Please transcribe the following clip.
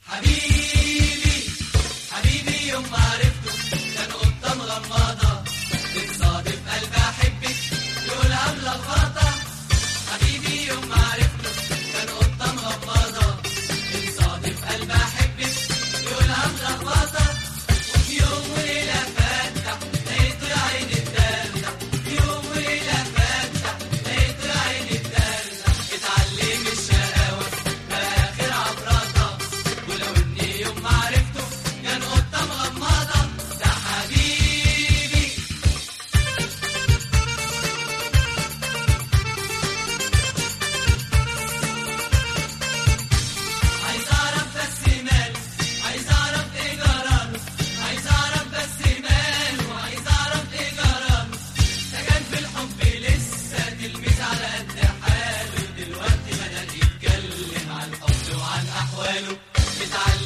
حبيبي حبيبي يوم ما عرفته كان قطة مغمضة تتصادف قلبي أحبك يقولها ملخبطة حبيبي يوم ما عرفته كان قطة مغمضة تتصادف قلبي أحبك يقولها ملخبطة وفي يوم وليلة فاتح لقيته يا عيني الدلع يوم وليلة فاتح لقيته يا عيني الدلع اتعلم الشقاوة بقى آخر عبراتها ولو إني يوم ما عرفته كان قطة مغمضة ده حبيبي عايز اعرف بس ماله عايز اعرف ايه جراله عايز اعرف بس ماله عايز اعرف ايه جراله ده كان في الحب لسه تلميذ على قد حاله دلوقتي بدأ يتكلم عن الحب وعن احواله اتعلم